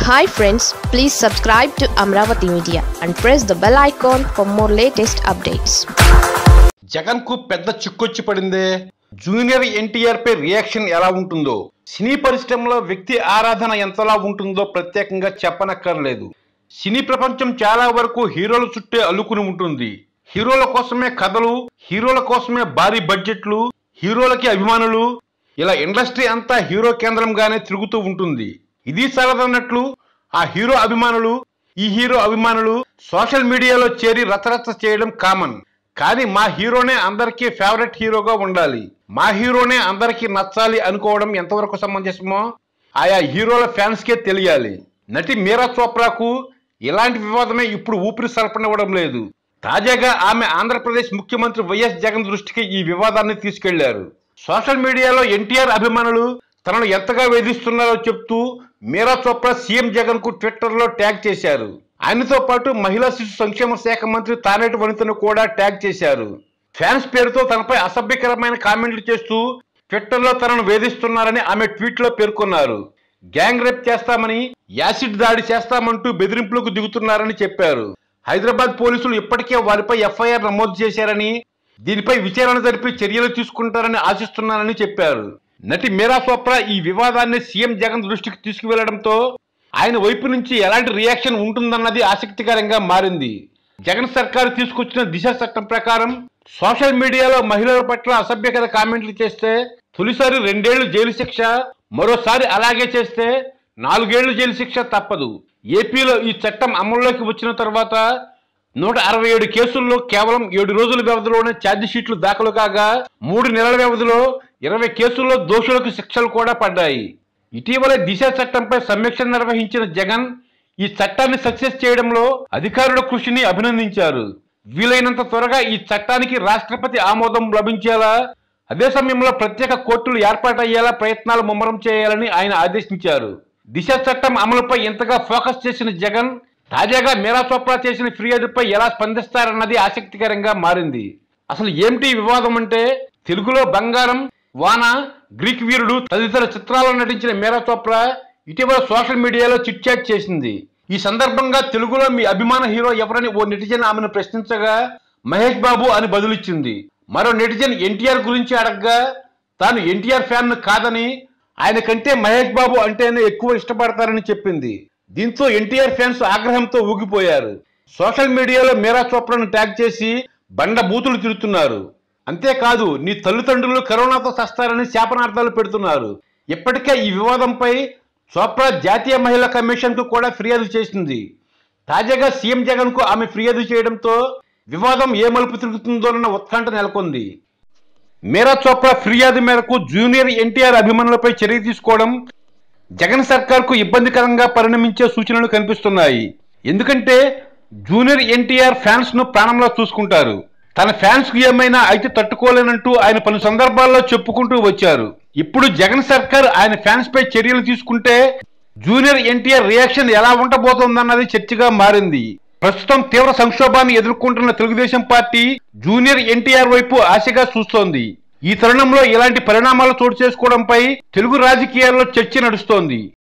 hi friends please subscribe to Amaravati media and press the bell icon for more latest updates Jagan కు పెద్ద చిక్కొచ్చి పడిందే junior NTR పై reaction ఎలా ఉంటుందో సినీ పరిశ్రమలో వ్యక్తి ఆరాధన ఎంతలా ఉంటుందో ప్రత్యేకంగా చెప్పనక్కర్లేదు సినీ ప్రపంచం చాలా వరకు హీరోల చుట్టే అల్లుకుని ఉంటుంది హీరోల కోసమే కథలు హీరోల కోసమే భారీ బడ్జెట్లు హీరోలకి అభిమానులు ఇలా ఇండస్ట్రీ అంతా హీరో కేంద్రంగానే తిరుగుతూ ఉంటుంది ఇది సరదన్నట్లు ఆ హీరో అభిమానులు ఈ హీరో అభిమానులు సోషల్ మీడియాలో చేరి రచరచ చేయడం కామన్ కానీ మా హీరోనే అందరికీ ఫేవరెట్ హీరోగా ఉండాలి మా హీరోనే అందరికీ నచ్చాలి అనుకోవడం ఎంతవరకు సమంజసమో ఆయా హీరోల ఫ్యాన్స్కే తెలియాలి నటి మీరా చోప్రాకు ఇలాంటి వివాదమే ఇప్పుడు ఊపిరి సలపనివ్వడం లేదు తాజాగా ఆమె ఆంధ్రప్రదేశ్ ముఖ్యమంత్రి వైఎస్ జగన్ దృష్టికి ఈ వివాదాన్ని తీసుకెళ్లారు సోషల్ మీడియాలో ఎన్టీఆర్ అభిమానులు తనను ఎంతగా వేధిస్తున్నారో చెప్తూ మీరా చోప్రా సీఎం జగన్ కు ట్విట్టర్ లో ట్యాగ్ చేశారు ఆయనతో పాటు మహిళా శిశు సంక్షేమ శాఖ మంత్రి తానేటి వనితను కూడా ట్యాగ్ చేశారు ఫ్యాన్స్ పేరుతో తనపై అసభ్యకరమైన కామెంట్లు చేస్తూ ట్విట్టర్ లో తనను వేధిస్తున్నారని ఆమె ట్వీట్ లో పేర్కొన్నారు గ్యాంగ్ రేప్ చేస్తామని యాసిడ్ దాడి చేస్తామంటూ బెదిరింపులకు దిగుతున్నారని చెప్పారు హైదరాబాద్ పోలీసులు ఇప్పటికే వారిపై ఎఫ్ఐఆర్ నమోదు చేశారని దీనిపై విచారణ జరిపి చర్యలు తీసుకుంటారని ఆశిస్తున్నానని చెప్పారు నటి మీరా చోప్రా ఈ వివాదాన్ని సీఎం జగన్ దృష్టికి తీసుకువెళ్లడంతో ఆయన వైపు నుంచి ఎలాంటి రియాక్షన్ ఉంటుందన్నది ఆసక్తికరంగా మారింది జగన్ సర్కారు తీసుకొచ్చిన దిశ చట్టం ప్రకారం సోషల్ మీడియాలో మహిళల పట్ల అసభ్యకర కామెంట్లు చేస్తే తొలిసారి రెండేళ్లు జైలు శిక్ష మరోసారి అలాగే చేస్తే నాలుగేళ్లు జైలు శిక్ష తప్పదు ఏపీలో ఈ చట్టం అమల్లోకి వచ్చిన తర్వాత నూట అరవై ఏడు కేసుల్లో కేవలం ఏడు రోజుల వ్యవధిలోనే ఛార్జ్ షీట్లు దాఖలు కాగా మూడు నెలల వ్యవధిలో ఇరవై కేసుల్లో దోషులకు శిక్షలు కూడా పడ్డాయి ఇటీవల దిశ చట్టంపై సమీక్ష నిర్వహించిన జగన్ ఈ చట్టాన్ని సక్సెస్ చేయడంలో అధికారుల కృషిని అభినందించారు వీలైనంత త్వరగా ఈ చట్టానికి రాష్ట్రపతి ఆమోదం లభించేలా అదే సమయంలో ప్రత్యేక కోర్టులు ఏర్పాటయ్యేలా ప్రయత్నాలు ముమ్మరం చేయాలని ఆయన ఆదేశించారు దిశ చట్టం అమలుపై ఎంతగా ఫోకస్ చేసిన జగన్ తాజాగా మీరా చోప్రా చేసిన ఫిర్యాదుపై ఎలా స్పందిస్తారన్నది ఆసక్తికరంగా మారింది అసలు ఏమిటి ఈ వివాదం అంటే తెలుగులో బంగారం వాన గ్రీక్ వీరుడు తదితర చిత్రాల్లో నటించిన మీరా చోప్రా ఇటీవల సోషల్ మీడియాలో చిట్ చాట్ చేసింది ఈ సందర్భంగా తెలుగులో మీ అభిమాన హీరో ఎవరని ఓ నెటిజన్ ఆమెను ప్రశ్నించగా మహేష్ బాబు అని బదులిచ్చింది మరో నెటిజన్ ఎన్టీఆర్ గురించి అడగగా తాను ఎన్టీఆర్ ఫ్యాన్ కాదని ఆయన కంటే మహేష్ బాబు అంటేనే ఎక్కువ ఇష్టపడతారని చెప్పింది దీంతో ఎన్టీఆర్ ఫ్యాన్స్ ఆగ్రహంతో ఊగిపోయారు సోషల్ మీడియాలో మీరా చోప్రాను ట్యాగ్ చేసి బండ బూతులు తిరుగుతున్నారు అంతేకాదు నీ తల్లిదండ్రులు కరోనాతో చస్తారని శాపనార్థాలు పెడుతున్నారు ఇప్పటికే ఈ వివాదంపై చోప్రా జాతీయ మహిళా కమిషన్ కు కూడా ఫిర్యాదు చేసింది తాజాగా సీఎం జగన్ కు ఆమె ఫిర్యాదు చేయడంతో వివాదం ఏ మలుపు తిరుగుతుందోనన్న ఉత్కంఠ నెలకొంది మీరా చోప్రా ఫిర్యాదు మేరకు జూనియర్ ఎన్టీఆర్ అభిమానులపై చర్య తీసుకోవడం జగన్ సర్కార్కు ఇబ్బందికరంగా పరిణమించే సూచనలు కనిపిస్తున్నాయి ఎందుకంటే జూనియర్ ఎన్టీఆర్ ఫ్యాన్స్ ను ప్రాణంలో చూసుకుంటారు తన ఫ్యాన్స్ కు ఏమైనా అయితే తట్టుకోలేనంటూ ఆయన పలు సందర్భాల్లో చెప్పుకుంటూ వచ్చారు ఇప్పుడు జగన్ సర్కార్ ఆయన ఫ్యాన్స్ పై చర్యలు తీసుకుంటే జూనియర్ ఎన్టీఆర్ రియాక్షన్ ఎలా ఉండబోతోందన్నది చర్చగా మారింది ప్రస్తుతం తీవ్ర సంక్షోభాన్ని ఎదుర్కొంటున్న తెలుగుదేశం పార్టీ జూనియర్ ఎన్టీఆర్ వైపు ఆశగా చూస్తోంది ఈ తరుణంలో ఇలాంటి పరిణామాలు చోటు చేసుకోవడంపై తెలుగు రాజకీయాల్లో చర్చ నడుస్తోంది